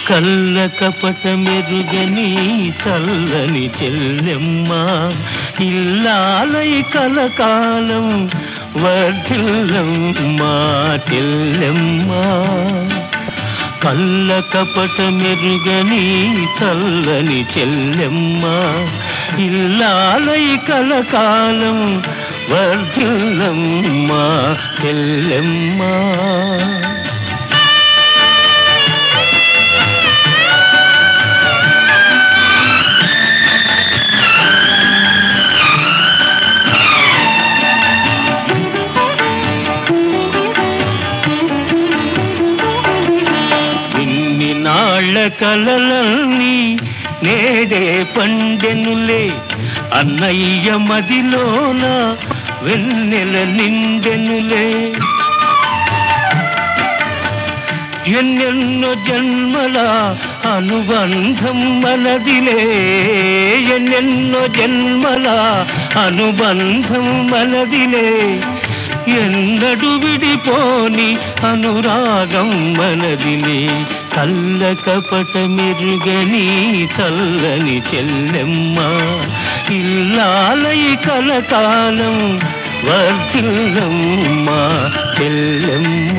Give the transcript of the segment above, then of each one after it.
కళ్ళ కపట మెరుగని చల్లని చెల్లెమ్మ ఇల్లాలై కలకాలం వర్ధిల్లమ్మా చెల్లెమ్మ కళ్ళ కపట మెరుగని చల్లని చెల్లెమ్మ ఇల్లాలై కలకాలం వర్ధిల్లమ్మా చెల్లెమ్మ ఇన్ని నాళ్ళ కలలన్నీ నేడే పండెనులే అన్నయ్య మదిలోన వెన్నెల నిండెనులే ఎన్నెన్నో జన్మల అనుబంధం మనదిలే ఎన్నెన్నో జన్మల అనుబంధం మనదిలే ఎన్నడు విడిపోని అనురాగం మనదిలే కళ్ళ కపట మెరుగని చల్లని చెల్లెమ్మ ఇల్లాలై కలకాలం వర్ధిల్లమ్మ చెల్లెమ్మ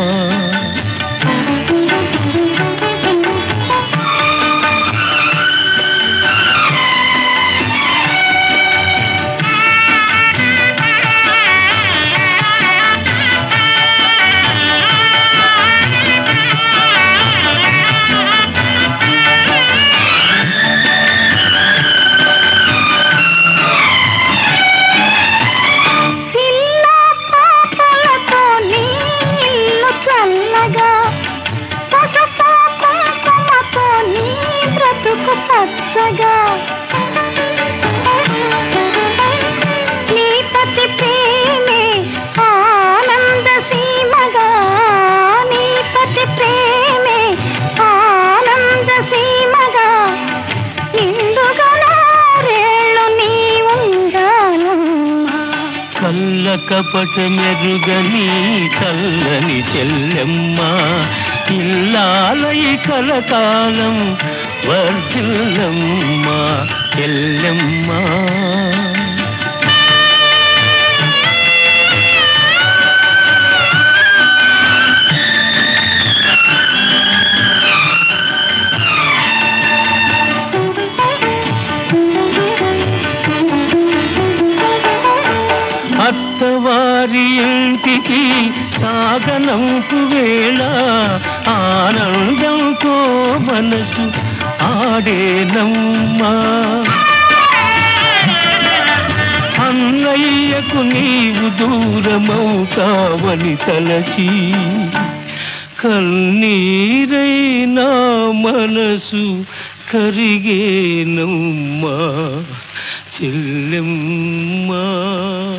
పిల్ల పాపలతో నీ ఇల్లు చల్లగా పసుపు కుంకుమతో నీ బ్రతుకు పచ్చగా నీ పతి ప్రేమే ఆనంద సీమగా నీ పతి ప్రేమే ఆనంద సీమగా నిండుగా నూరేళ్ళు నీ ఉండాలమ్మా కళ్ళ కపట మెరుగని చల్లని చెల్లెమ్మ ఇల్లాలై కలకాలం వర్ధిల్లమ్మ చెల్లెమ్మ అత్తవారి ఇంటికి సాగనంపు వేళ ఆనందంతో మనసు ఆడేనమ్మా అన్నయ్యకు నీవు దూరమవుతావని తలచి కన్నీరైనా మనసు కరిగేనమ్మా చెల్లెమ్మా